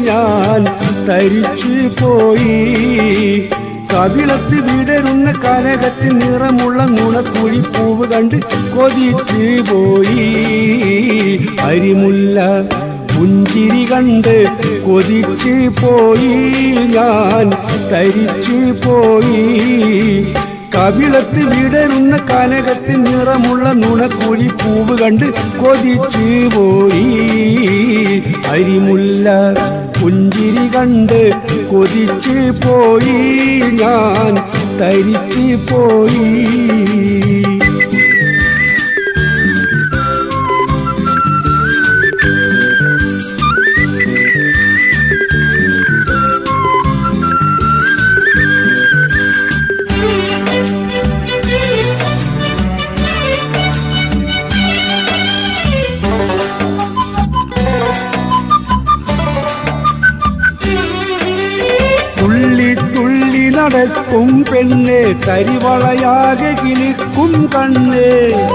ഞാൻ തരിച്ചു പോയി കവിളത്ത് വിടരുന്ന കനകത്തിൽ നിറമുള്ള നുണക്കുഴി പൂവ് കണ്ട് കൊതിച്ചു പോയി അരിമുല്ല പുഞ്ചിരി കണ്ട് കൊതിച്ചു പോയി ഞാൻ തരിച്ചു പോയി കവിളത്ത് വിടരുന്ന കനകത്തിൽ നിറമുള്ള നുണക്കുഴി പൂവ് കണ്ട് കൊതിച്ചു പോയി അരിമുല്ല പുഞ്ചിരി കണ്ട് കൊതിച്ചു പോയി ഞാൻ തരിച്ചു പോയി തുള്ളി തുള്ളി നടക്കും പെണ്ണ് കരിവളയാകെ കിളിക്കും കണ്ണ്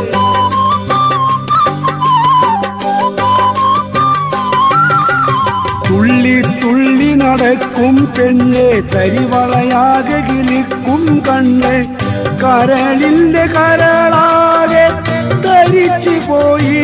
തുള്ളി തുള്ളി നടക്കും പെണ്ണ് കരിവളയാകെ കിളിക്കും കണ്ണ് കരളിന്റെ കരളാകെ ധരിച്ചു പോയി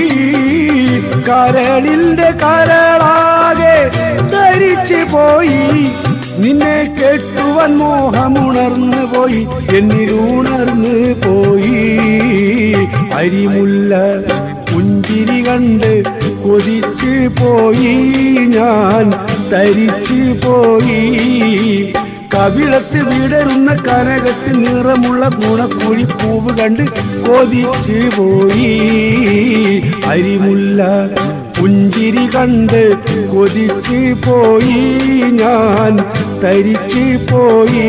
കരളിന്റെ കരളാകെ ധരിച്ചു പോയി നിന്നെ കെട്ടുവാൻ മോഹമുണർന്നു പോയി എന്നിലുണർന്നു പോയി അരിമുല്ല പുഞ്ചിരി കണ്ട് കൊതിച്ചു പോയി ഞാൻ തരിച്ചു പോയി കവിളത്ത് വിടരുന്ന കനകത്തിൽ നിറമുള്ള ഗുണക്കുഴി പൂവ് കണ്ട് കൊതിച്ചു പോയി അരിമുല്ല പുഞ്ചിരി കണ്ട് കൊതിച്ചു പോയി ഞാൻ തരിച്ചു പോയി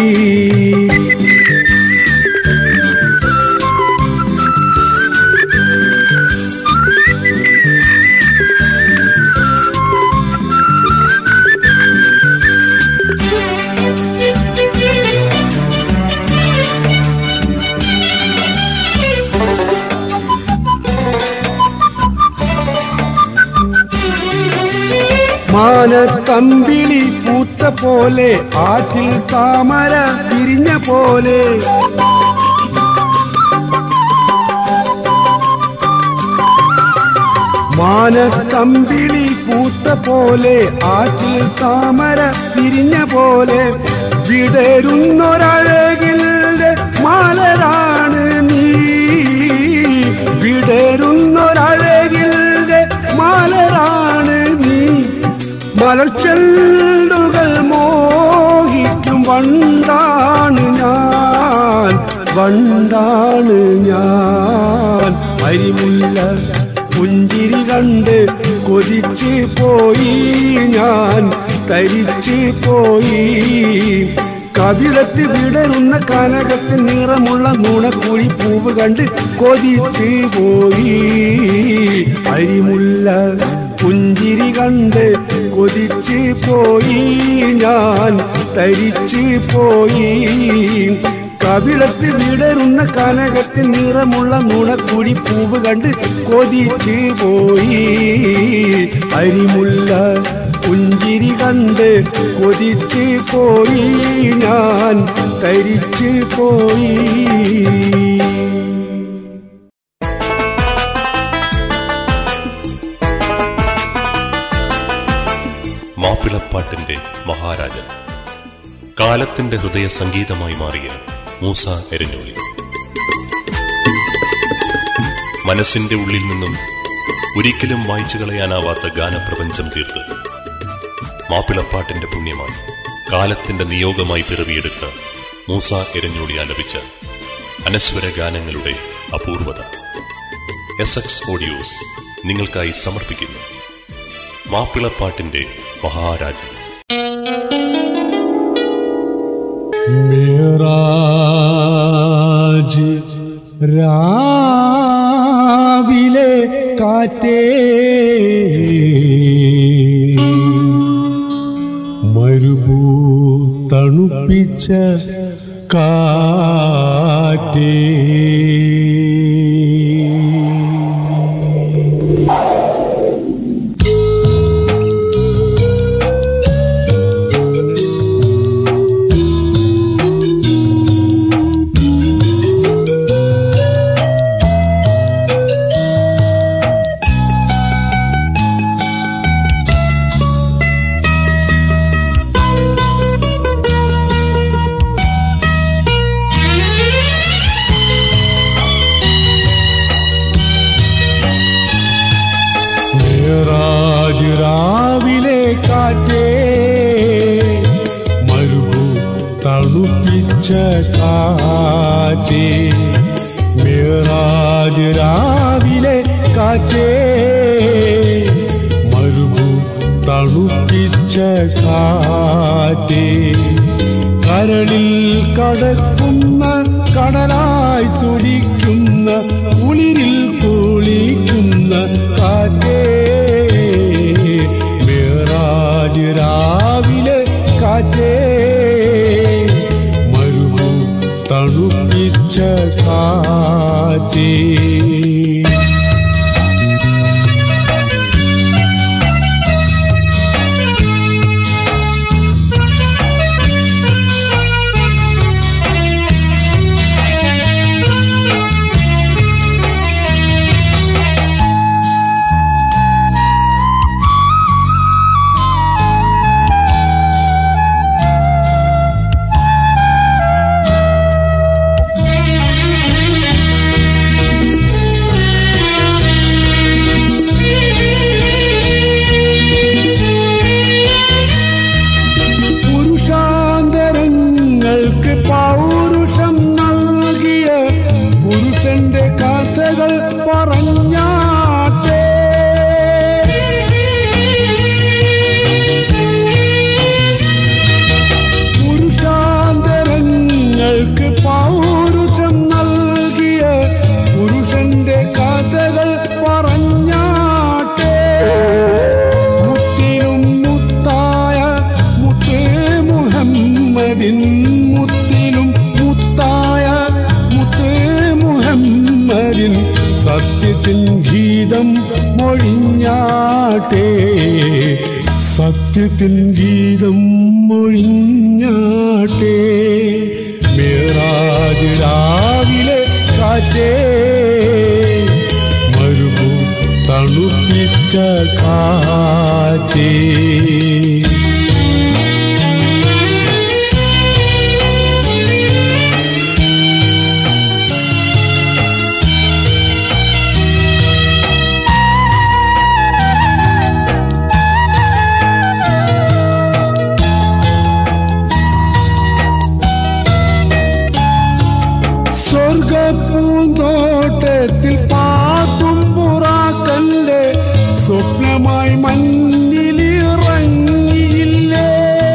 മാനത്തമ്പിളി പൂത്ത പോലെ ആറ്റിൽ താമര വിരിഞ്ഞ പോലെ മാനത്തമ്പിളി പൂത്ത പോലെ ആറ്റിൽ താമര വിരിഞ്ഞ പോലെ വിടരുന്നൊരഴകിലെ മാലരാണ് നീ വിടരുന്നൊരഴകിലെ മാലരാണ് നീ മലർച്ചെണ്ടുകൾ മോഹിക്കും വണ്ടാണ് ഞാൻ വണ്ടാണ് ഞാൻ അരിമുല്ല പുഞ്ചിരി കണ്ട് കൊതിച്ച് പോയി ഞാൻ തരിച്ച് പോയി കവിളത്ത് വിടരുന്ന കനകത്തിൽ നിറമുള്ള നുണക്കുഴി പൂവ് കണ്ട് കൊതിച്ച് പോയി അരിമുല്ല പുഞ്ചിരി കണ്ട് കൊതിച്ച് പോയി ഞാൻ തരിച്ച് പോയി കവിളത്ത് വിടരുന്ന കനകത്തിൽ നിറമുള്ള നുണക്കുഴി പൂവ് കണ്ട് കൊതിച്ച് പോയി അരിമുല്ല പുഞ്ചിരി കണ്ട് കൊതിച്ച് പോയി ഞാൻ തരിച്ച് പോയി മാപ്പിളപ്പാട്ടിന്റെ മഹാരാജൻ കാലത്തിന്റെ ഹൃദയ സംഗീതമായി മാറിയ മൂസ എരഞ്ഞോളി മനസ്സിന്റെ ഉള്ളിൽ നിന്നും ഒരിക്കലും വായിച്ചു കളയാനാവാത്ത ഗാനപ്രപഞ്ചം തീർത്ത് മാപ്പിളപ്പാട്ടിന്റെ പുണ്യമായി കാലത്തിന്റെ നിയോഗമായി പിറവിയെടുത്ത മൂസ എരഞ്ഞോളി ആലപിച്ച അനശ്വര ഗാനങ്ങളുടെ അപൂർവത എസ് എക്സ് ഓഡിയോസ് നിങ്ങൾക്കായി സമർപ്പിക്കുന്നു മാപ്പിളപ്പാട്ടിന്റെ മഹാരാജൻ മേറാജ് രാവിലെ കാറ്റേ മരുഭൂ തണുപ്പിച്ച കാറ്റേ മേറാജ് രാവിലെ കാറ്റേ മരുഭൂ തണുപ്പിച്ച കാറ്റേ കരളിൽ കടക്കുന്ന കടലായി തുടിക്കുന്ന കുളിരിൽ കുളിക്കുന്ന കാറ്റേ മേറാജ് രാവിലെ കാറ്റേ മരുഭൂ തണുപ്പിച്ച കാറ്റേ പുരുഷാന്തരങ്ങൾക്ക് പൗരുഷം നൽകിയ പുരുഷന്റെ കഥകൾ പറഞ്ഞാട്ടെ പുരുഷാന്തരങ്ങൾക്ക് പൗരുഷം നൽകിയ പുരുഷന്റെ കഥകൾ പറഞ്ഞാട്ടെ മുത്തിനും മുത്തായ മുത്തേ മുഹമ്മദിൻ മുത്തിനും മുത്തായ മുത്തേ മുഹമ്മദിൻ സത്യത്തിൻ ഗീതം മൊഴിഞ്ഞാട്ടെ സത്യത്തിൻ ഗീതം മൊഴിഞ്ഞാട്ടെ മേറാജ് രാവിലെ കാറ്റേ മരുഭൂ തണുപ്പിച്ച കാറ്റേ സ്വർഗപ്പൂന്തോട്ടത്തിൽ പാത്തും പുറാക്കല്ലേ സ്വപ്നമായി മഞ്ഞിലിറങ്ങിയില്ലേ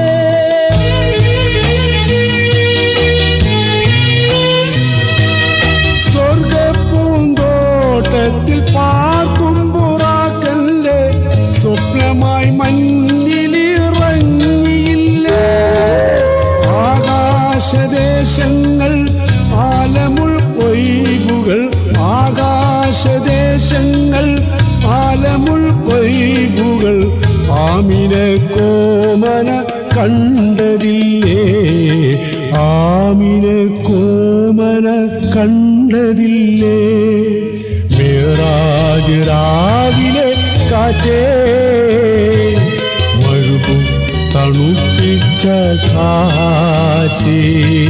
സ്വർഗപ്പൂന്തോട്ടത്തിൽ പാത്തും പുറാക്കല്ലേ സ്വപ്നമായി മഞ്ഞിലിറങ്ങിയില്ലേ ആകാശദേശങ്ങൾ ആലമുൾ പൊയ്കുകൾ ആകാശദേശങ്ങൾ ആലമുൾ പൊയ്കുകൾ ആമിന കോമന കണ്ടതില്ലേ ആമിന കോമന കണ്ടതില്ലേ മേറാജ് രാവിലെ കാറ്റേ മഴുകും തണുപ്പിച്ച കാറ്റേ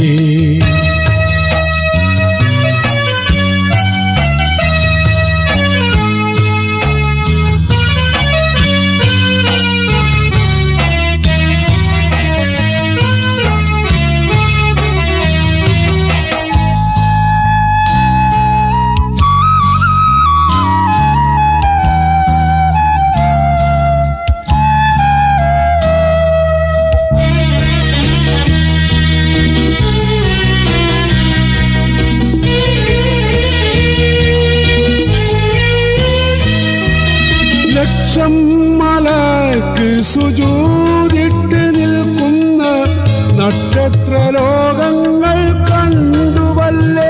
ലക്ഷം മലക്ക് സുജൂതിട്ട് നിൽക്കുന്ന നക്ഷത്ര ലോകങ്ങൾ കണ്ടുവല്ലേ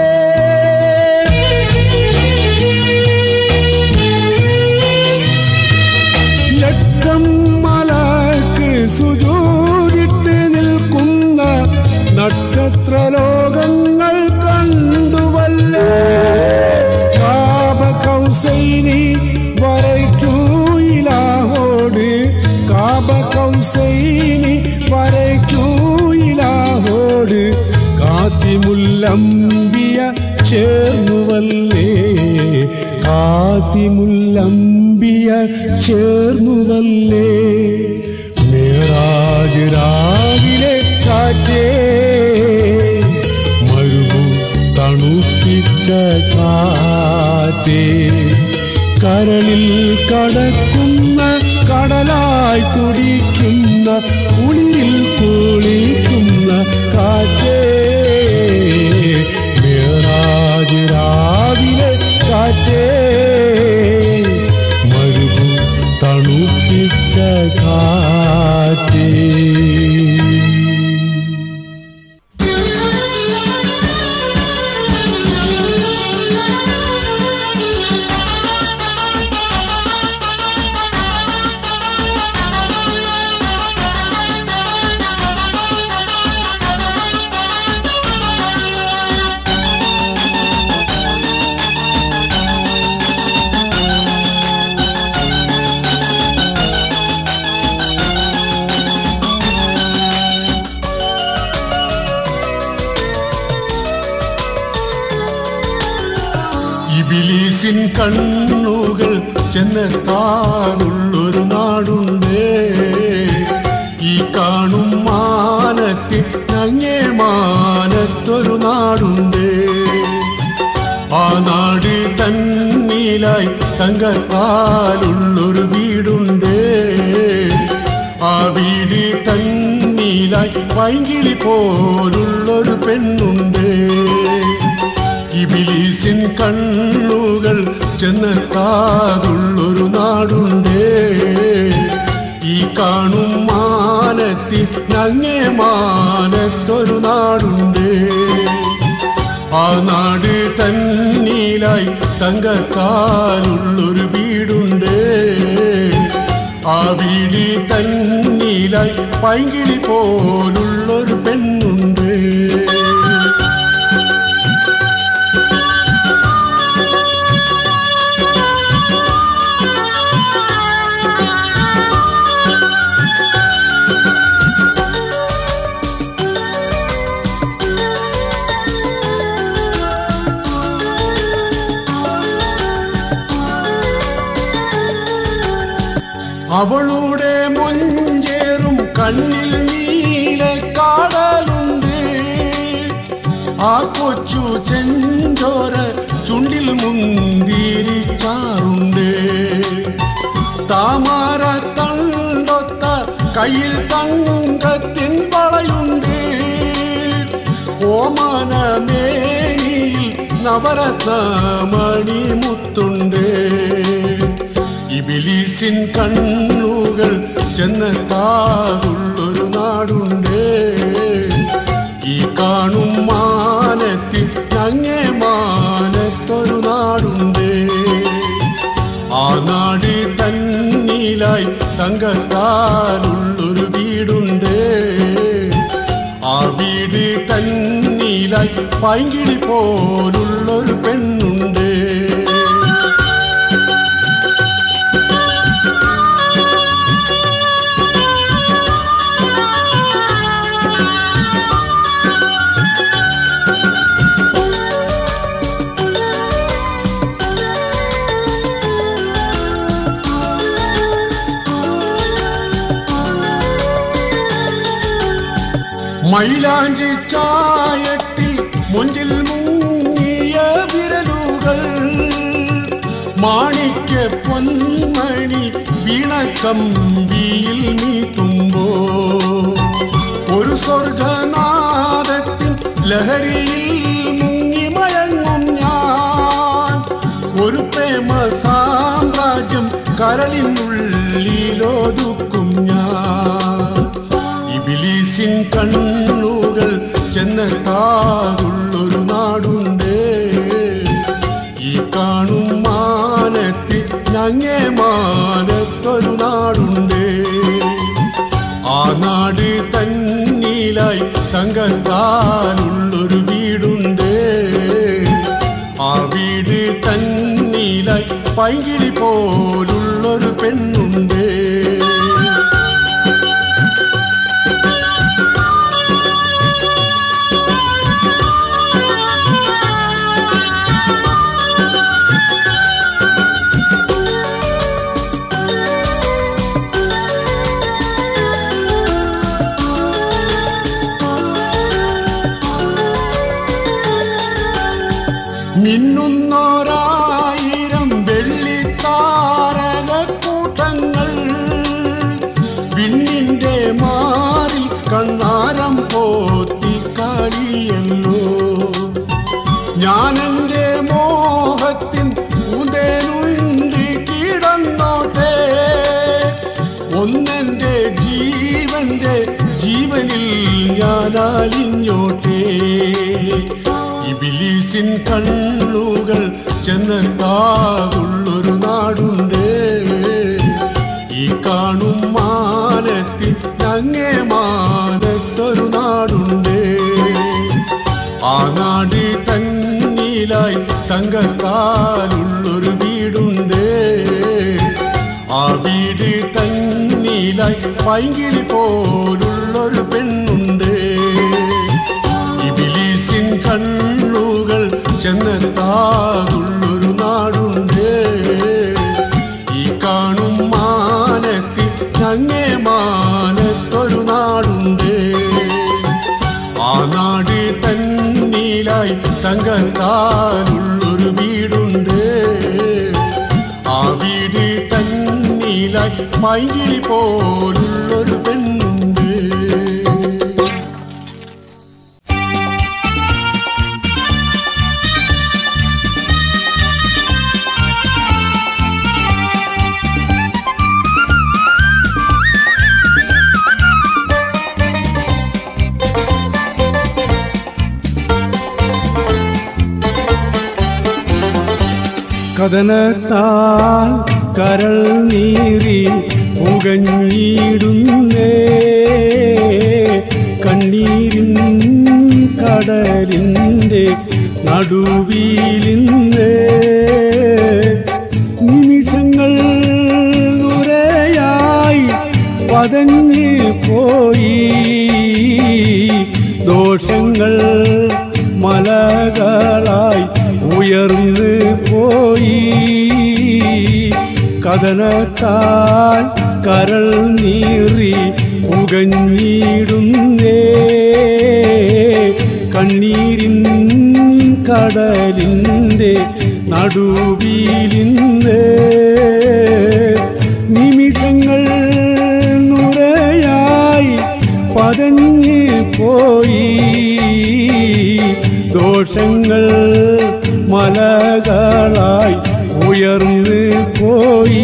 ലക്ഷം മലക്ക് സുജൂതിട്ട് നിൽക്കുന്ന നക്ഷത്ര ലോകങ്ങൾ കണ്ടുവല്ലേ കാബ കൗസൈനി വരയ്ക്കൂ ഇലാഹോട് കാബ കൗസൈനി വരയ്ക്കൂ ഇലാഹോട് കാത്തിമുല്ലംബിയ ചേർന്നുവല്ലേ കാത്തിമുല്ലംബിയ ചേർന്നുവല്ലേ മേറാജ് രാവിലെ കാറ്റേ മരുഭൂ തണുപ്പിച്ച കാറ്റേ കരളിൽ കടക്കുന്ന കടലായി തുടിക്കുന്ന കുളിരിൽ കുളിക്കുന്ന കാറ്റേ മേറാജ് രാവിലെ കാറ്റേ മരുഭു തണുപ്പിച്ച കാറ്റേ ഇബിലീസിൻ കണ്ണുകൾ ചെന്നെത്താറുള്ളൊരു നാടുണ്ട് ഈ കാണും മാനത്തിൽ ഞങ്ങേ മാനത്തൊരു നാടുണ്ട് ആ നാട് തന്നീലായി തങ്കത്താലുള്ളൊരു വീടുണ്ട് ആ വീട് തന്നീലായി പൈങ്കിളി പോലുള്ളൊരു പെണ്ണുണ്ട് ഇബിലീസിൻ കണ്ണുകൾ ചെന്നെത്താതുള്ളൊരു നാടുണ്ട് ഈ കാണും മാനത്തിൽ ഞങ്ങേ മാനത്തൊരു നാടുണ്ട് ആ നാട് തന്നീലായി തങ്കത്താലുള്ളൊരു വീടുണ്ട് ആ വീട് തന്നീലായി പൈങ്കിളി പോലുള്ളൊരു പെണ്ണുണ്ട് അവളുടെ മൊഞ്ചേറും കണ്ണിൽ നീല കാടലുണ്ട് ആ കൊച്ചു ചെഞ്ചോര ചുണ്ടിൽ മുന്തിരിച്ചാറുണ്ട് താമര തണ്ടൊത്ത കയ്യിൽ തങ്കത്തിൻ വളയുണ്ട് ഓമന മേനിയിൽ നവരത്നമണി മുത്തുണ്ട് ഇബിലീസിൻ കണ്ണുകൾ ചെന്നെത്താതുള്ളൊരു നാടുണ്ട് ഈ കാണും മാനത്തിൽ ഞങ്ങേ മാനത്തൊരു നാടുണ്ട് ആ നാട് തന്നീലായി തങ്കത്താലുള്ളൊരു വീടുണ്ട് ആ വീട് തന്നീലായി പൈങ്കിളി പോലുള്ളൊരു പെണ്ണുണ്ട് മൈലാഞ്ചി ചായത്തിൽ മുഞ്ചിൽ മുങ്ങിയ വിരലുകൾ മാണിക്യ പൊന്മണി വീണക്കമ്പിയിൽ നീട്ടുമ്പോ ഒരു സ്വർഗനാദത്തിൻ ലഹരിയിൽ മുങ്ങി മയങ്ങും ഞാൻ ഒരു പ്രേമ സാമ്രാജ്യം കരളിനുള്ളിലൊതുക്കും ഞാൻ ഇബിലീസിൻ കണ്ണുകൾ ചെന്നെത്താതുള്ളൊരു നാടുണ്ട് ഈ കാണും മാനത്തിൽ ഞങ്ങേ മാനത്തൊരു നാടുണ്ട് ആ നാട് തന്നീലായി തങ്കത്താലുള്ളൊരു വീടുണ്ട് ആ വീട് തന്നീലായി പൈകിളി പോലുള്ളൊരു പെണ്ണുണ്ട് മിന്ന മിന്നുന്നോരായിരം വെള്ളിത്താരക കൂട്ടങ്ങൾ വിണ്ണിന്റെ മാറിൽ കണ്ണാരം പോത്തി കളിയല്ലോ ഞാനെന്റെ മോഹത്തിൻ പൂന്തേനുണ്ടി കിടന്നോട്ടെ ഒന്നെന്റെ ജീവന്റെ ജീവനിൽ ഞാൻ അലിഞ്ഞോട്ടെ ഇബിലീസിൻ കണ്ണുകൾ ചെന്നെത്താകുള്ളൊരു നാടുണ്ട് ഈ കാണും മാനത്തിൽ അങ്ങേ മാനത്തൊരു നാടുണ്ട് ആ നാട് തന്നിലായി തങ്കത്താലുള്ളൊരു വീടുണ്ട് ആ വീട് തന്നിലായി പൈങ്കിളി പോലുള്ളൊരു പെണ്ണുണ്ട് ഇബിലീസിൻ കണ്ണുകൾ ചെന്നെത്താതുള്ളൊരു നാടുണ്ട് ഈ കാണും മാനത്തിൽ ഞങ്ങേ മാനത്തൊരു നാടുണ്ട് ആ നാട് തന്നിലായി തങ്കത്താലുള്ളൊരു വീടുണ്ട് ആ വീട് തന്നിലായി മൈകിളി പോലുള്ളൊരു പെണ്ണുണ്ട് കഥനത്താൽ കരൾ നീറി പുകഞ്ഞിടുന്നേ കണ്ണീരിൻ കടലിൻ്റെ നടുവിലിന്ന് നിമിഷങ്ങൾ ദുരയായി പതഞ്ഞ് പോയി ദോഷങ്ങൾ മലകളായി ഉയർന്ന് പോയി കഥനത്താൽ കരൾ നീറി പുകഞ്ഞിടുന്നേ കണ്ണീരിൻ കടലിൻ്റെ നടുവിലിന്ന് നിമിഷങ്ങൾ നുരയായി പതഞ്ഞ് പോയി ദോഷങ്ങൾ മലകളായി ഉയർന്ന് പോയി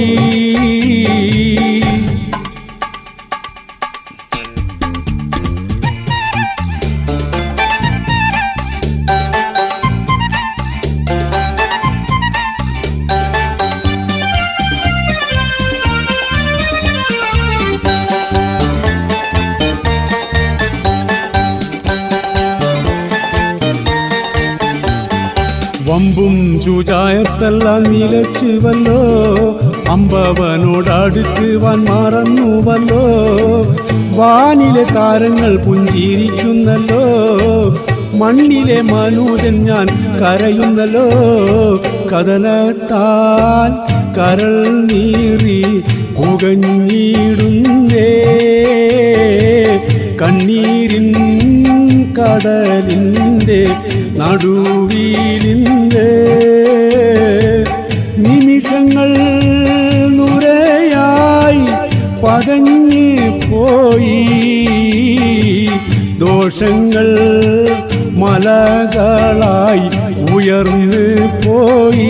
വമ്പും ചൂചായത്തെല്ലാം നിലച്ചുവല്ലോ അമ്പവനോടടുക്കുവാൻ മറന്നുവല്ലോ വാനിലെ താരങ്ങൾ പുഞ്ചിരിക്കുന്നല്ലോ മണ്ണിലെ മനൂജൻ ഞാൻ കരയുന്നല്ലോ കഥനത്താൽ കരൾ നീറി പുകഞ്ഞിടുന്നേ കണ്ണീരിൻ കടലിൻ്റെ നടുവിലിന്ന് നിമിഷങ്ങൾ നുരയായി പതഞ്ഞ് പോയി ദോഷങ്ങൾ മലകളായി ഉയർന്ന് പോയി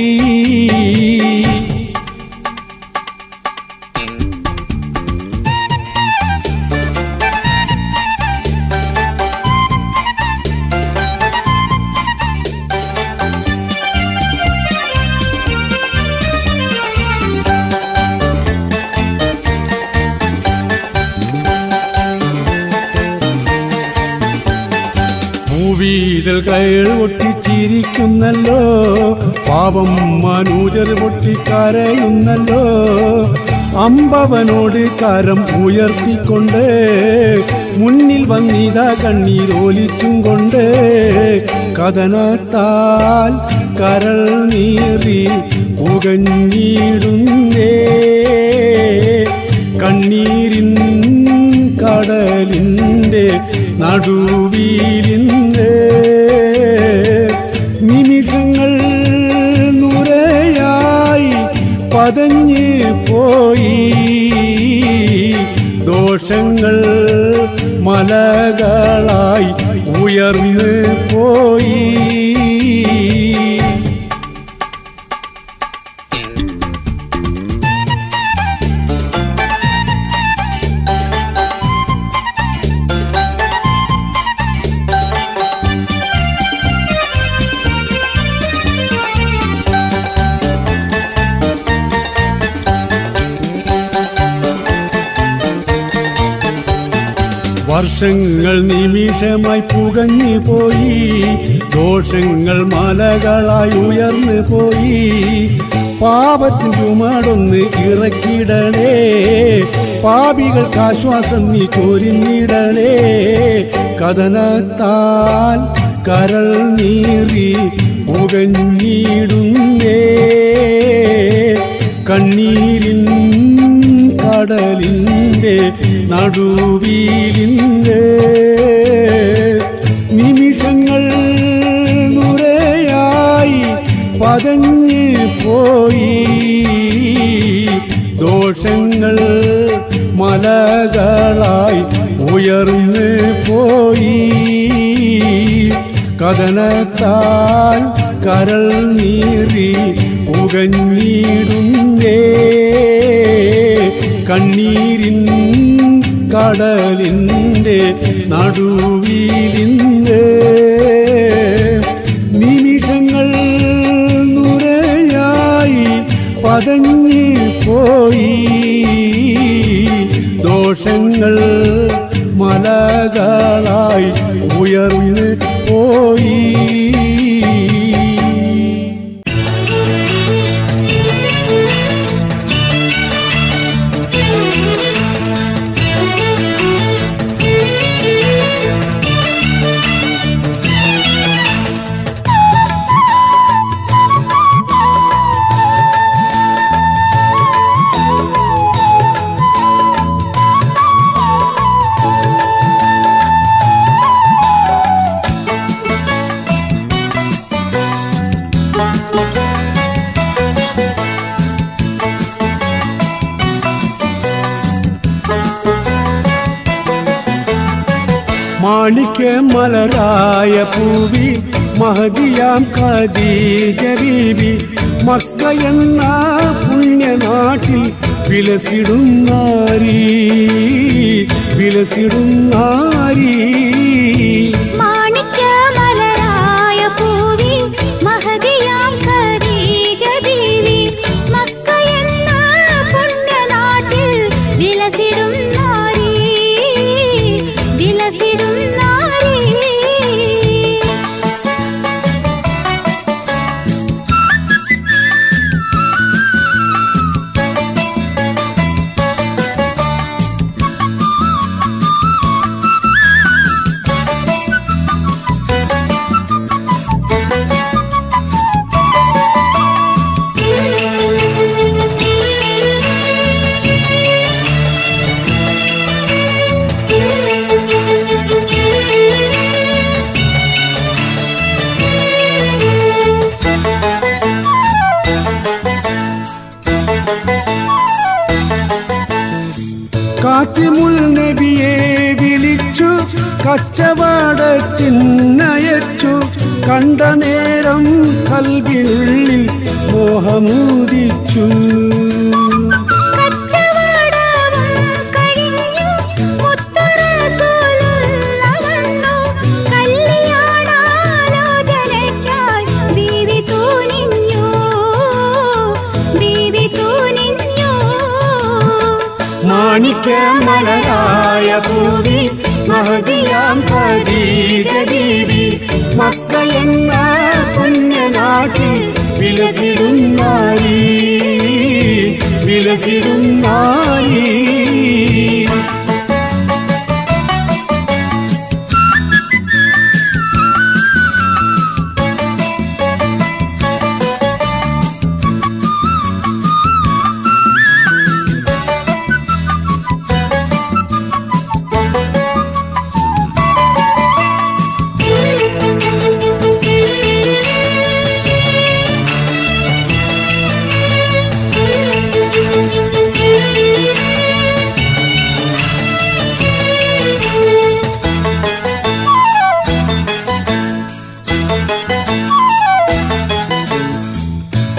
ഭൂവീതൽ കയൾ പൊട്ടിച്ചിരിക്കുന്നല്ലോ പാപം മനൂജർ പൊട്ടിക്കരയുന്നല്ലോ അമ്പവനോട് കരം ഉയർത്തിക്കൊണ്ട് മുന്നിൽ വന്നിത കണ്ണീരോലിച്ചും കൊണ്ട് കഥനത്താൽ കരൾ നീറി പുകഞ്ഞിടുന്നേ കണ്ണീരിൻ കടലിൻ്റെ നടുവിലിന്ന് നിമിഷങ്ങൾ പതഞ്ഞ് പോയി ദോഷങ്ങൾ മലകളായി ഉയർന്ന് പോയി വർഷങ്ങൾ നിമിഷമായി പുകഞ്ഞു പോയി ദോഷങ്ങൾ മലകളായി ഉയർന്നു പോയി പാപത്തിൻ ചുമടൊന്ന് ഇറക്കിടണേ പാപികൾക്ക് ആശ്വാസം നീ ചൊരിഞ്ഞിടണേ കഥനത്താൽ കരൾ നീറി പുകഞ്ഞിടുന്നേ കണ്ണീരിൻ കടലിൻ്റെ നടുവിലിൻ്റെ നിമിഷങ്ങൾ നുരയായി പതഞ്ഞ് പോയി ദോഷങ്ങൾ മലകളായി ഉയർന്ന് പോയി കഥനത്താൽ കരൾ നീറി പുകഞ്ഞിടുന്നേ കണ്ണീരിൻ കടലിൻ്റെ നടുവിലിന്ന് നിമിഷങ്ങൾ നുരയായി പതഞ്ഞ് പോയി ദോഷങ്ങൾ മലകളായി ഉയർന്ന് പോയി മാണിക്യ മലരായ പൂവി മഹദിയാം ഖദീജ ബീബി മക്ക എന്ന പുണ്യനാട്ടിൽ വിലസിടുന്നാരി വിലസിടുന്നാരി മാണിക്യമലരായ പൂവി മഹദിയാം ഖദീജ ബീവി മക്ക എന്ന പുണ്യനാട്ടിൽ വിലസിടും നാരി വിലസിടും നാരി കാത്തിമുൽ നബിയെ വിളിച്ചു കച്ചവടത്തിനയച്ചു കണ്ട നേരം കൽവിനുള്ളിൽ മോഹമൂതിച്ചു കച്ചവടവും കഴിഞ്ഞു മുത്തുറസൂലുള്ള വന്നു കല്യാണാലോചനയ്ക്കായി ബീവി തൂനിഞ്ഞു ബീവി തൂനിഞ്ഞു മാണിക്യ മലരായ പൂവി മഹദിയാം ഖദീജ ബീവി മക്ക എന്ന പുണ്യനാട്ടിൽ വിലസിടുന്നാരി വിലസിടുന്നാരി Thank you.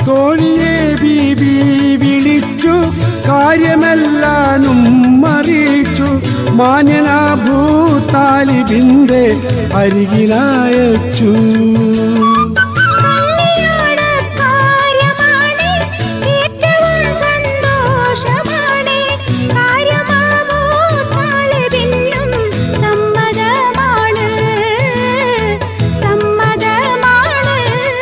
തോഴിയെ ബീബി വിളിച്ചു കാര്യമെല്ലാനും അറിയിച്ചു മാന്യനാ ഭൂതാലിബിന്റെ അരികിലയച്ചു കല്യാണക്കാര്യമാണ് ഏറ്റവും സന്തോഷമാണ് കാര്യമാമോ താലബിന്നും സമ്മതമാണ് സമ്മതമാണ്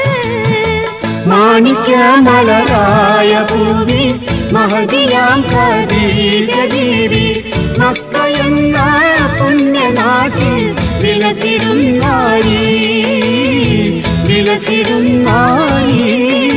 മാണിക്യമലരായ ഭൂവി മഹതിയാം ഖദീജ ബീവി മക്ക എന്ന പുണ്യനാട്ടിൽ വിലസിടും നാരി വിലസിടും നാരി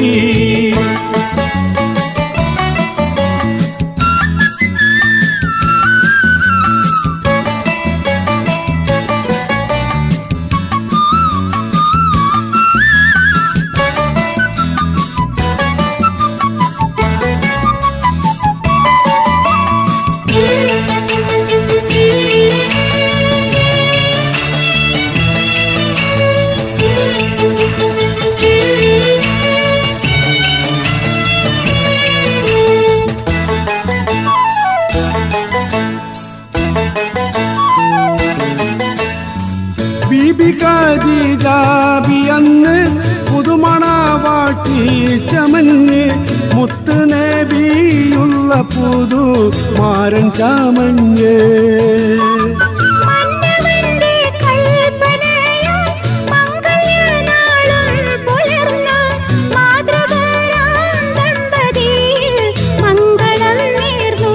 ബീബി ഖദീജാബി അന്ന് പുതുമണവാട്ടി ചമഞ്ഞ് മുത്ത് നബിയുള്ള പുതു മാരൻ ചമഞ്ഞ് മന്നവന്റെ കൽപ്പനയാൽ മംഗല്യനാളും പുലർന്നു മാതൃകാരാം ദമ്പതിയിൽ മംഗളം നേർന്നു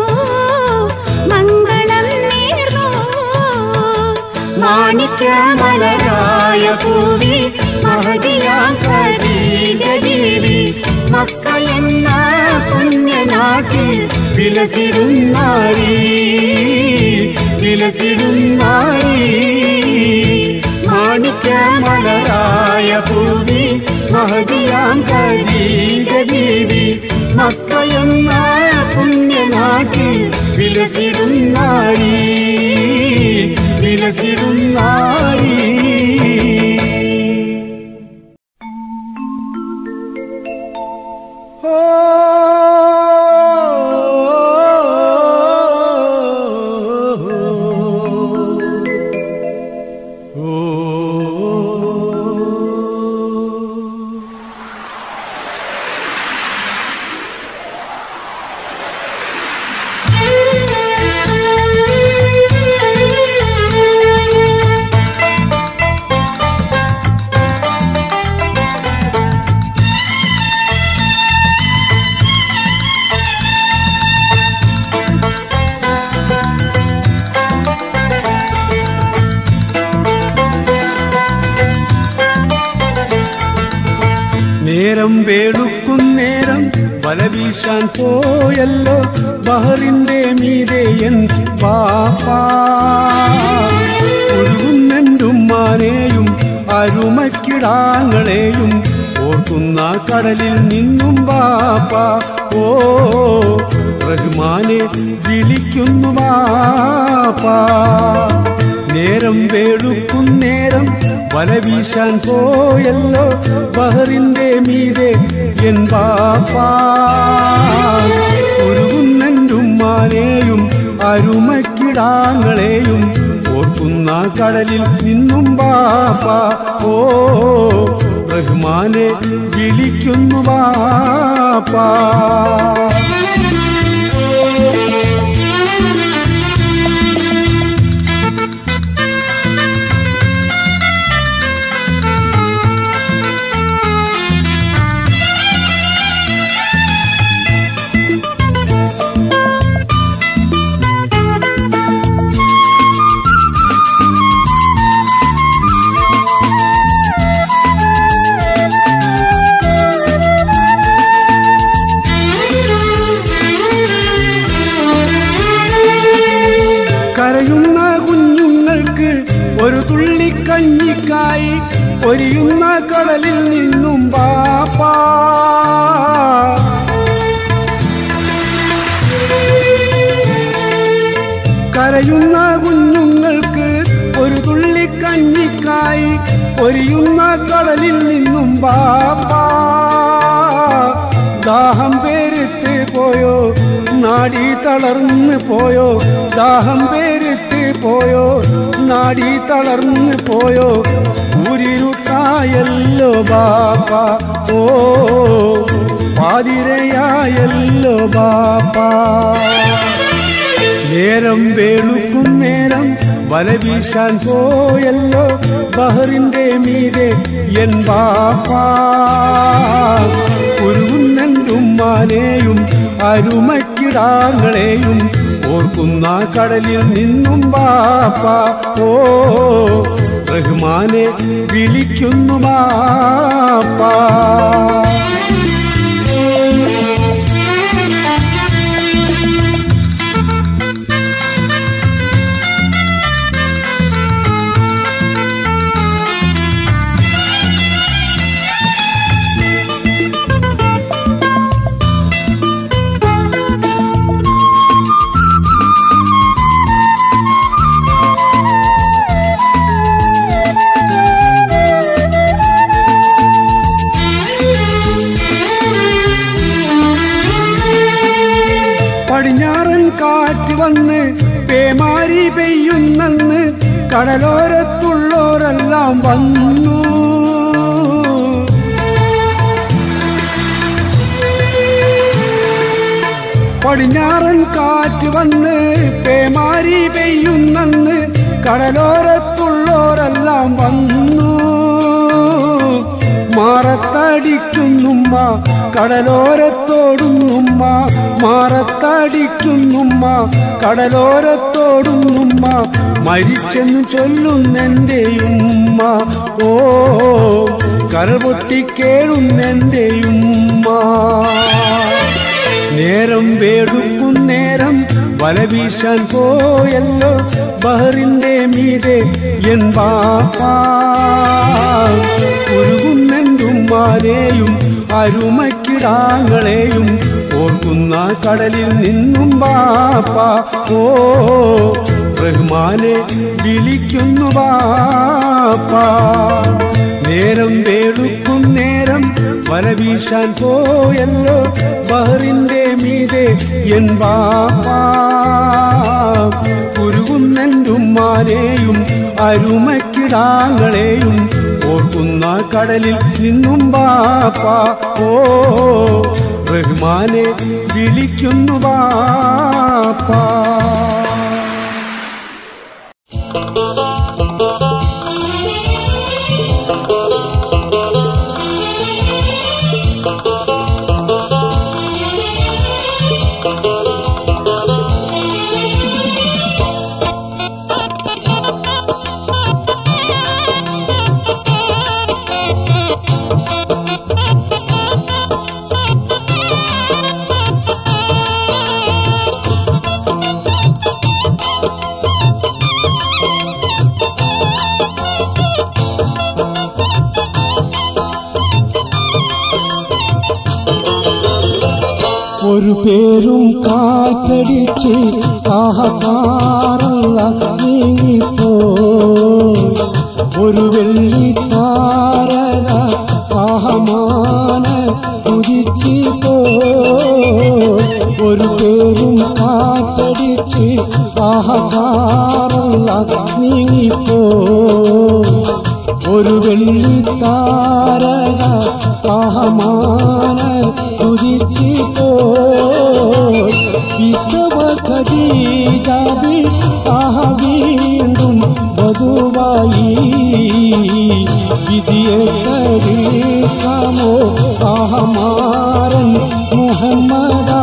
മംഗളം നേർന്നു മാണിക്യമലരായ ഭൂവി മഹതിയാം ഖദീജ ബീവി മക്ക എന്ന പുണ്യനാട്ടിൽ വിലസിടും നാരി വിലസിടും നാരി മാണിക്യമലരായ ഭൂവി മഹതിയാം ഖദീജ ബീവി മക്ക എന്ന പുണ്യനാട്ടിൽ വിലസിടും നാരി വിലസിടും നാരി ഓ നേരം വേളുക്കുന്നേരം വല വീശാൻ പോയല്ലോ ബഹറിന്റെ മീതയൻ പാപ്പാ ഒഴുകുന്നെന്റുമ്മാനെയും അരുമക്കിടാങ്ങളെയും ഓർക്കുന്ന കടലിൽ നിന്നും വാപ്പാ ഓ റഹ്മാനെ വിളിക്കുന്നു വാപ്പാ നേരം വേടുക്കുന്നേരം വല വീശാൻ പോയല്ലോ ബഹറിന്റെ മീതെ എൻ ബാപ്പാ ഉരുകുന്നെന്റുമ്മാനെയും അരുമക്കിടാങ്ങളെയും ഓർക്കുന്ന കടലിൽ നിന്നും ബാപ്പാ ഓ റഹ്മാനെ വിളിക്കുന്നു ബാപ്പാ കരയുന്ന കുഞ്ഞുങ്ങൾക്ക് ഒരു തുള്ളി കഞ്ഞിക്കായി പൊരിയുന്ന കടലിൽ നിന്നും പാപ്പാ കരയുന്ന കുഞ്ഞുങ്ങൾക്ക് ഒരു തുള്ളി കഞ്ഞിക്കായി പൊരിയുന്ന കടലിൽ നിന്നും പാപ്പാ ദാഹം പേരുത്ത് പോയോ നാടി തളർന്ന് പോയോ ദാഹം പേരുത്ത് പോയോ നാടി തളർന്ന് പോയോ ഊരിരുട്ടായല്ലോ ബാപ്പ ഓ പാതിരയായല്ലോ ബാപ്പ നേരം വേളുക്കും നേരം വല വീശാൻ പോയല്ലോ ബഹറിന്റെ മീതെ എൻ ബാപ്പാ ഉരുകുന്നുമ്മാനെയും അരുമക്കിടാങ്ങളെയും ഓർക്കുന്ന കടലിൽ നിന്നും ബാപ്പ ഓ റഹ്മാനെ വിളിക്കുന്നു ബാപ്പാ പടിഞ്ഞാറൻ കാറ്റ് വന്ന് പേമാരി പെയ്യുന്നെന്ന് കടലോരത്തുള്ളോരെല്ലാം വന്നു പടിഞ്ഞാറൻ കാറ്റ് വന്ന് പേമാരി പെയ്യുന്നെന്ന് കടലോരത്തുള്ളോരെല്ലാം വന്നു മാറത്തടിക്കുന്നുമ്മ കടലോരത്തോടുന്നുമ്മ മാറത്തടിക്കുന്നുമ്മ കടലോരത്തോടുന്നുമ്മ മരിച്ചെന്ന് ചൊല്ലുന്നെന്റെയുമ്മ ഓ കരപൊട്ടിക്കേഴുന്നെന്റെയുമ്മ നേരം വേടുക്കും നേരം വല വീശാൻ പോയല്ലോ ബഹറിന്റെ മീതെ എൻ ബാപ്പാ ഉരുകുന്നെന്റുമ്മാനെയും അരുമക്കിടാങ്ങളെയും ഓർക്കുന്ന കടലിൽ നിന്നും ബാപ്പ ഓ റഹ്മാനെ വിളിക്കുന്നു ബാപ്പ നേരം വേളുക്കും നേരം വല വീശാൻ പോയല്ലോ ബഹറിന്റെ മീതെ എൻ ബാപ്പാ ഉരുകുന്നെന്റുമ്മാനെയും അരുമക്കിടാങ്ങളെയും ഓർക്കുന്ന കടലിൽ നിന്നും ബാപ്പ ഓ റഹ്മാനെ വിളിക്കുന്നു ബാപ്പാ ഒരു പേരും കാറ്റടിച്ച് ആഹകാറല്ല നീങ്ങിപ്പോ ഒരു വെള്ളി താരക ആഹമാന കുതിച്ചു പോ ഒരു പേരും കാറ്റടിച്ച് ആഹകാറല്ല നീങ്ങിപ്പോ ഒരു വെള്ളി താരക ആഹമാന കുതിച്ചു പോ വിധവ ഖദീജാബി ആഹ വീണ്ടും വധുവായി വിധിയെ തരീക്കാമോ ആഹമാരൻ മുഹമ്മദാ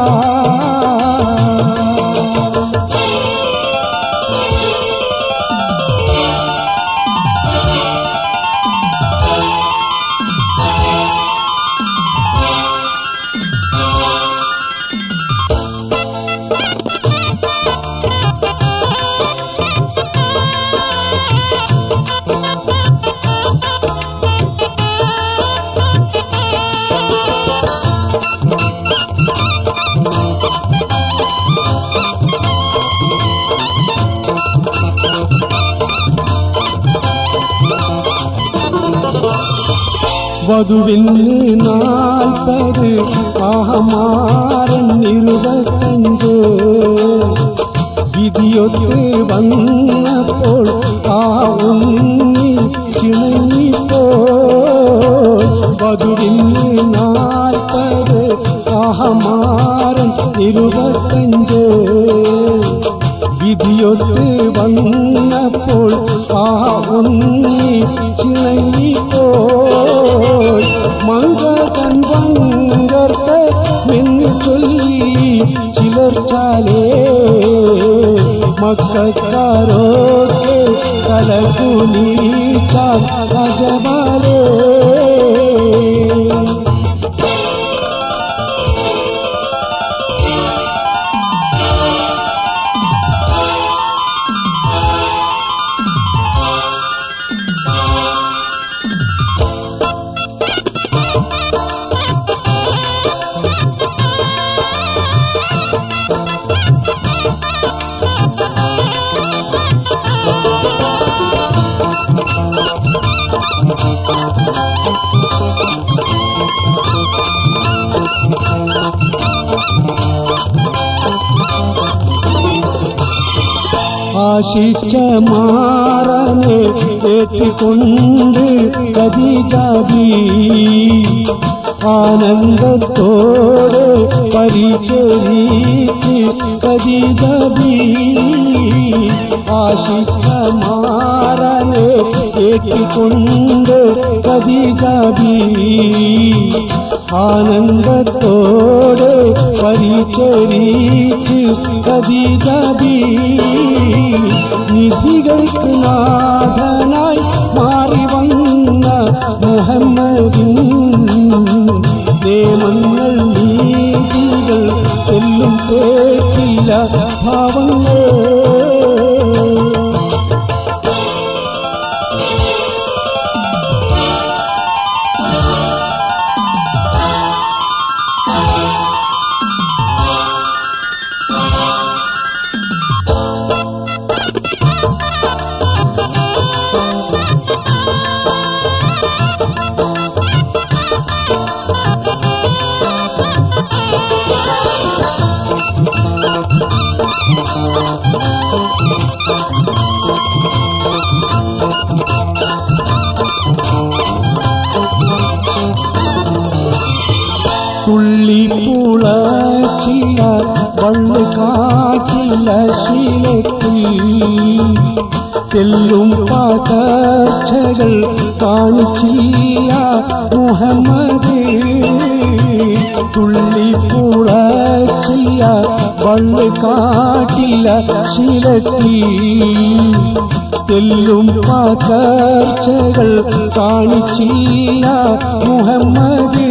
വധുവിന് നാൽപ്പത് ആഹമാരൻ ഇരുപത്തഞ്ച് വിധിയൊത്ത് വന്നപ്പോൾ ആ ഉണ്ണി ചിണങ്ങിപ്പോ വധുവിന് നാൽപ്പത് ആഹമാരൻ ഇരുപത്തഞ്ച് വിധിയൊത്ത് വന്നപ്പോൾ ആ ഉണ്ണി ചിണങ്ങിപ്പോ മങ്കൻ പങ്കർത്ത എന്ന് ചൊല്ലി ചിലർച്ചാലേ മക്കാരോട്ട് തലകുലീച്ചാൽ അജബാലേ ആശിച്ച മാറനെ ഏറ്റുകൊണ്ട് കതിജാബി ആനന്ദത്തോടെ പരിചരിച്ച് കതിജാബി ആശിച്ച മാറനെ ഏറ്റുകൊണ്ട് കതിജാബി ആനന്ദത്തോടെ പരിചരിച്ച് കതിജാബി നിധികൾക്ക് നാഥനായി മാറി വന്ന മുഹമ്മദിൻ നിയമങ്ങൾ നീതികൾ എല്ലും കേട്ടില്ല ഭാവങ്ങൾ തുള്ളി പുളച്ചില്ല വള്ളു കാട്ടില്ല ശീലത്തിൽ തെല്ലും പകർച്ചകൾ കാണിച്ചില്ല മുഹമ്മദ് തുള്ളി പുളച്ചില്ല വള്ളു കാട്ടില്ല ശീലത്തിൽ തെല്ലും പകർച്ചകൾ കാണിച്ചില്ല മുഹമ്മദ്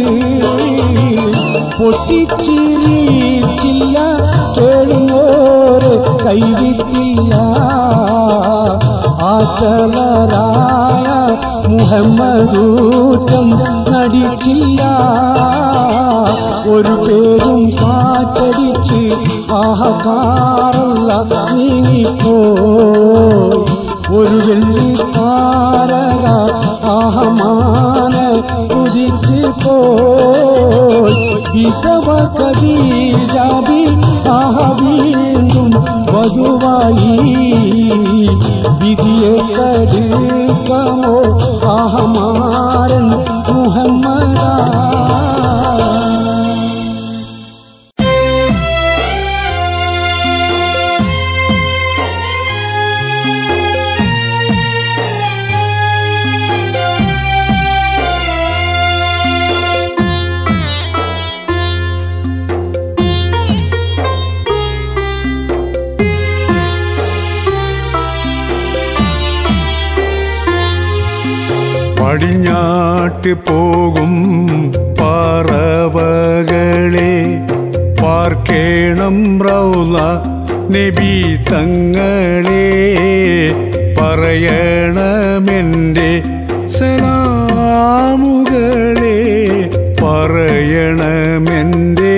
പൊട്ടിച്ചിരിച്ചില്ല കേളുന്നോര് കൈവിട്ടില്ല ആചലരായ മുഹമ്മദൂറ്റം നടിച്ചില്ല ഒരു പേരും കാറ്റടിച്ച് ആഹകാറല്ല നീങ്ങിപ്പോ ഒരു വെള്ളി താരക ആഹമാന ഉദിച്ച് പോയി വിധവ കദീജാബി ആഹ വീണ്ടും വധുവായി വിധിയെ കടുക്കമോ ആഹമാരൻ മുഹമ്മദാ പടിഞ്ഞാട്ട് പോകും പറവകളെ പാർക്കേണം റൗല നബി തങ്ങളെ പറയണമെൻ്റെ സലാമുകളെ പറയണമെൻ്റെ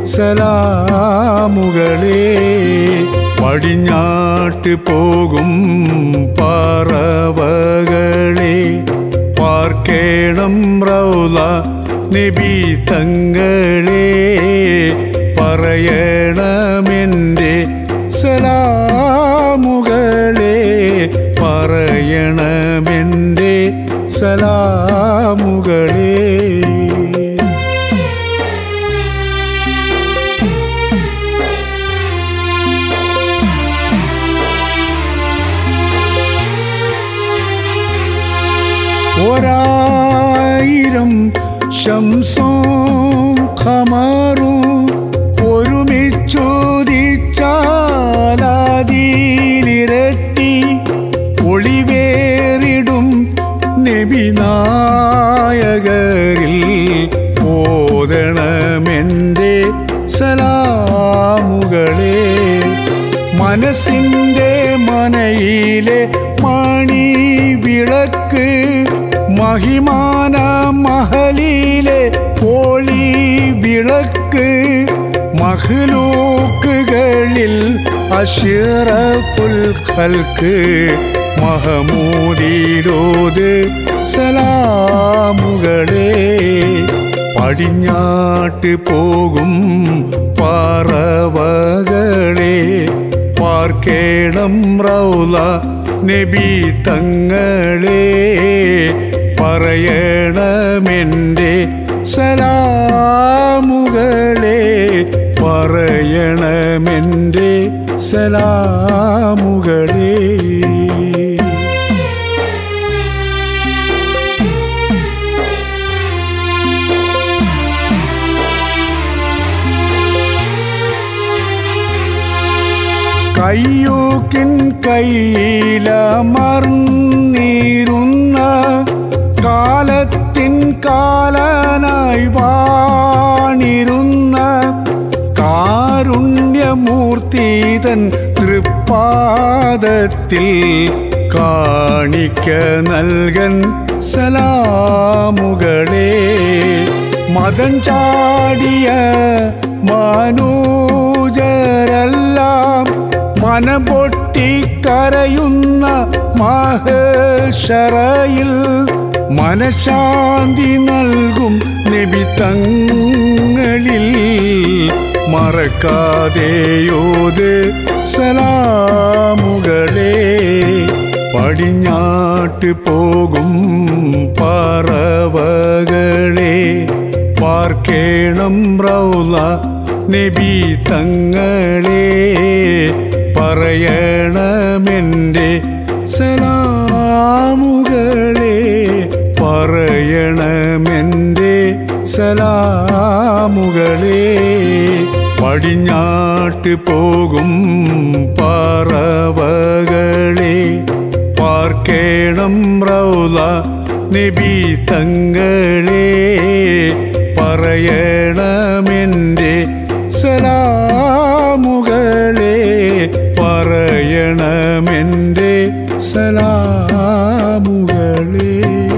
സലാമുകളെ പടിഞ്ഞാട്ട് പോകും പറവകളെ പാർക്കേ പാർക്കേണം റൗല നബി തങ്ങളെ പറയണമെൻ്റെ സലാമുകളെ പറയണമെൻ്റെ സലാമുകളെ ഒരായിരം ശംസോം ഖമറും ഒരുമിച്ചോദിച്ചാലാതിയിലിരട്ടി ഒളിവേറിടും നബിനായകരിൽ ഓതണമെൻ്റെ സലാമുകളെ മനസ്സിൻ്റെ മനയിലെ മണി വിളക്ക് മഹിമാന മഹലിലെ കോളി വിളക്ക് മഹ്ലൂക്കുകളിൽ അഷിറഫുൽ ഖൽക്ക് മഹമൂദിലോത് സലാമുകളെ പടിഞ്ഞാട്ട് പോകും പറവകളെ പാർക്കേണം റൗല നബി തങ്ങളെ പറയണമെൻ്റെ സലാമുകളെ പറയണമെൻ്റെ സലാമുകളെ കയ്യൂക്കിൻ കയ്യിലമർന്നീരുന്ന കാലത്തിൻ കാലനായി വാണിരുന്ന കാരുണ്യമൂർത്തിതൻ തൃപ്പാദത്തിൽ കാണിക്ക നൽകൻ സലാമുകളെ മതം ചാടിയ മനോജരെല്ലാം മനം പൊട്ടിക്കരയുന്ന മഹേശ്വരയിൽ മനഃശാന്തി നൽകും നിബിത്തങ്ങളിൽ മറക്കാതെയോത് സലാമുകളെ പടിഞ്ഞാട്ട് പോകും പറവകളെ പാർക്കേണം റൗല നബി തങ്ങളെ പറയണമെൻ്റെ സലാമുകളെ പറയണമെൻ്റെ സലാമുകളെ പടിഞ്ഞാട്ട് പോകും പറവകളെ പാർക്കേണം റൗല നബി തങ്ങളെ പറയണമെൻ്റെ സലാമുകളെ പറയണമെൻ്റെ സലാമുകളെ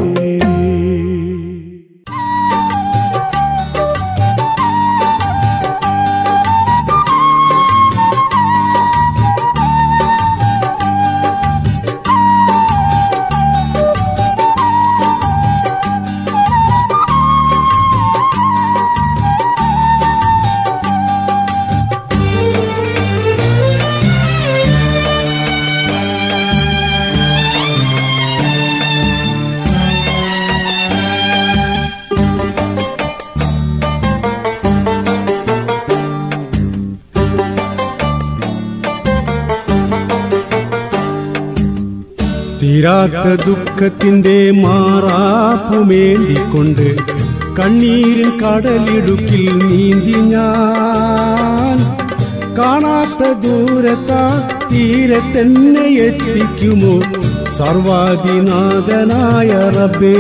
തീരാത്ത ദുഃഖത്തിന്റെ മാറാപ്പുമേന്തിക്കൊണ്ട് കണ്ണീരിൻ കടലിടുക്കിൽ നീന്തി ഞാൻ കാണാത്ത ദൂരത്താ തീരെ തന്നെ എത്തിക്കുമോ സർവാദിനാഥനായ റബ്ബേ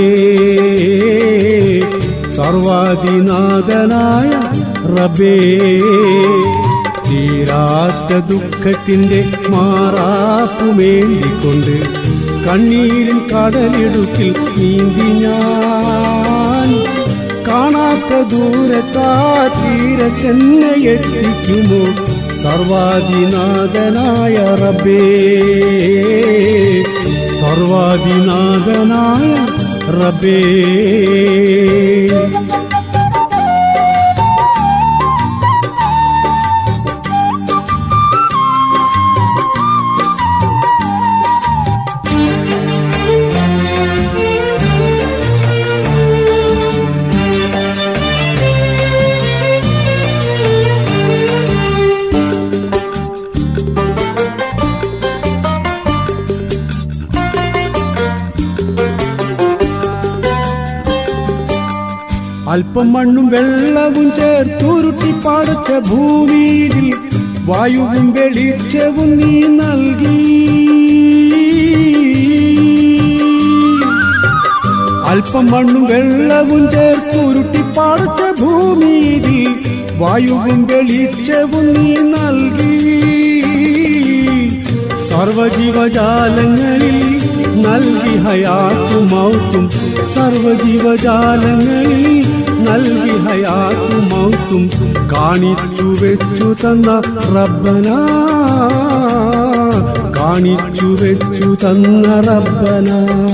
സർവാദിനാഥനായ റബ്ബേ തീരാത്ത ദുഃഖത്തിന്റെ മാറാപ്പുമേന്തിക്കൊണ്ട് കണ്ണീരിൻ കടലിടുക്കിൽ നീന്തി ഞാൻ കാണാത്ത ദൂരത്താ തീരെ തന്നെ എത്തിക്കുമോ സർവാദിനാഥനായ റബ്ബേ സർവാദിനാഥനായ റബ്ബേ അല്പം മണ്ണും വെള്ളവും ചേർത്തുരുട്ടി പാടച്ച ഭൂമിയിൽ വായുവും വെളിച്ചവും നീ നൽകി അല്പം മണ്ണും വെള്ളവും ചേർത്തുരുട്ടി പാടച്ച ഭൂമിയിൽ വായുവും വെളിച്ചവും നീ നൽകി സർവജീവജാലങ്ങളിൽ നൽകി ഹയാത്തും മൗത്തും സർവജീവജാലങ്ങളിൽ നൽകി ഹയാത്തും മൗത്തും കാണിച്ചു വെച്ചു തന്ന റബ്ബന കാണിച്ചു വെച്ചു തന്ന റബ്ബന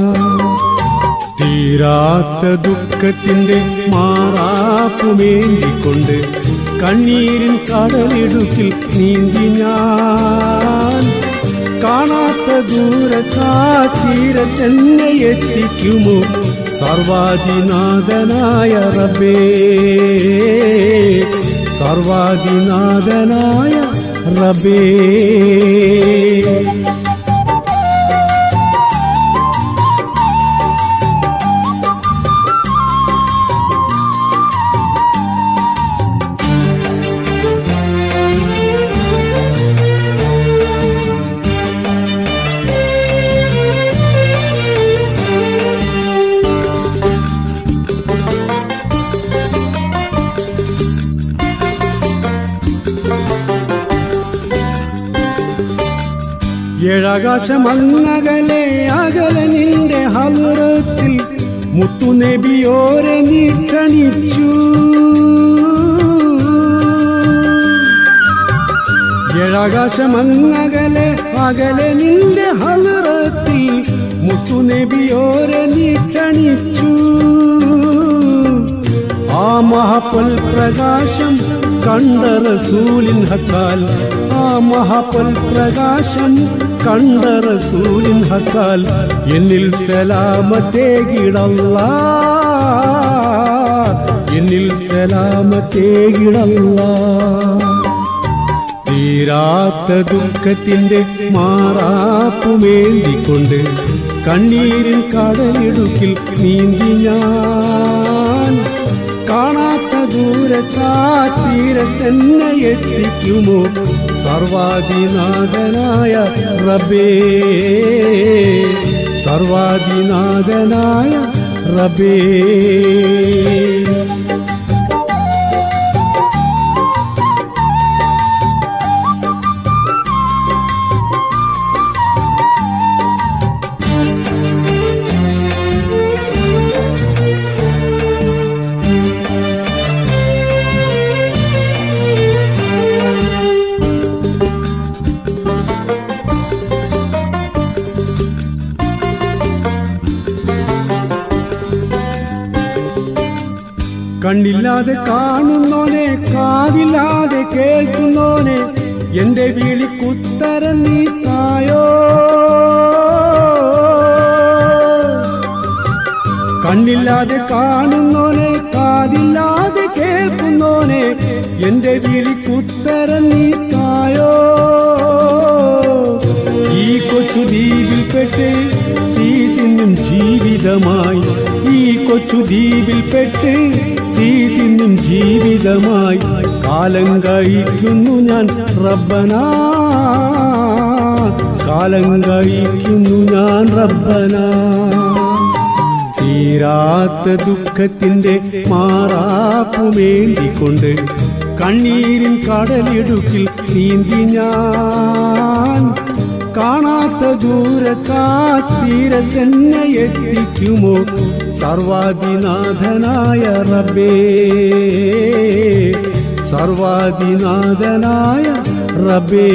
തീരാത്ത ദുഃഖത്തിന്റെ മാറാപ്പുമേന്തിക്കൊണ്ട് കണ്ണീരിൻ കടലിടുക്കിൽ നീന്തി ഞാൻ കാണാത്ത ദൂരത്താ തീരത്തെന്നെ എത്തിക്കുമോ സർവാധിനാഥനായ റബ്ബേ സർവാധിനാഥനായ റബ്ബേ ഏഴാകാശമങ്ങകലെ അകലെ നിന്റെ ഹവറത്തിൽ മുത്തുനബിയോരെ നീ ക്ഷണിച്ചു ഏഴാകാശമങ്ങകലെ അകലെ നിന്റെ ഹവറത്തിൽ മുത്തുനബിയോരെ നീ ക്ഷണിച്ചു ആ മഹാപൊൽ പ്രകാശം കണ്ട റസൂലിൻ ഹക്കാൽ ആ മഹാപൊൽ പ്രകാശം കണ്ട റസൂലിൻ ഹക്കാൽ എന്നിൽ സലാമത്തേകിടല്ല എന്നിൽ സലാമത്തേകിടല്ല തീരാത്ത ദുഃഖത്തിന്റെ മാറാപ്പുമേന്തിക്കൊണ്ട് കണ്ണീരിൻ കടലിടുക്കിൽ നീന്തി ഞാൻ കാണാത്ത ദൂരത്താ തീരത്തെന്നെ എത്തിക്കുമോ സർവാധിനാഥനായ റബ്ബേ സർവാധിനാഥനായ റബ്ബേ കണ്ണില്ലാതെ കാണുന്നോനെ കാതില്ലാതെ കേൾക്കുന്നോനെ എന്റെ വിളിക്കുത്തരം നീ തായോ കണ്ണില്ലാതെ കാണുന്നോനെ കാതില്ലാതെ കേൾക്കുന്നോനെ എന്റെ വിളിക്കുത്തരം നീ തായോ ഈ കൊച്ചു ദ്വീപിൽപ്പെട്ട് തീ തിന്നും ജീവിതമായി ഈ കൊച്ചു ദ്വീപിൽപ്പെട്ട് തീ തിന്നും ജീവിതമായി കാലം കഴിക്കുന്നു ഞാൻ റബ്ബനാ കാലം കഴിക്കുന്നു ഞാൻ റബ്ബനാ തീരാത്ത ദുഃഖത്തിന്റെ മാറാപ്പുമേന്തിക്കൊണ്ട് കണ്ണീരിൻ കടലിടുക്കിൽ നീന്തി ഞാൻ കാണാത്ത ദൂരത്താ തീരത്തെന്നെ എത്തിക്കുമോ സർവാധിനാഥനായ റബ്ബേ സർവാധിനാഥനായ റബ്ബേ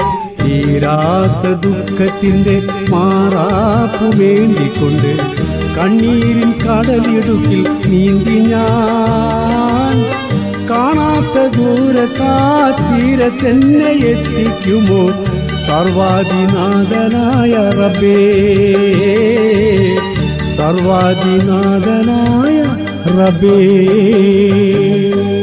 തീരാത്ത ദുഃഖത്തിന്റെ മാറാപ്പുമേന്തിക്കൊണ്ട് കണ്ണീരിൻ കടലിടുക്കിൽ നീന്തി ഞാൻ കാണാത്ത ദൂരത്താ തീരത്തെന്നെ എത്തിക്കുമോ സർവാധിനാഥനായ റബ്ബേ സർവാധിനാഥനായ റബ്ബേ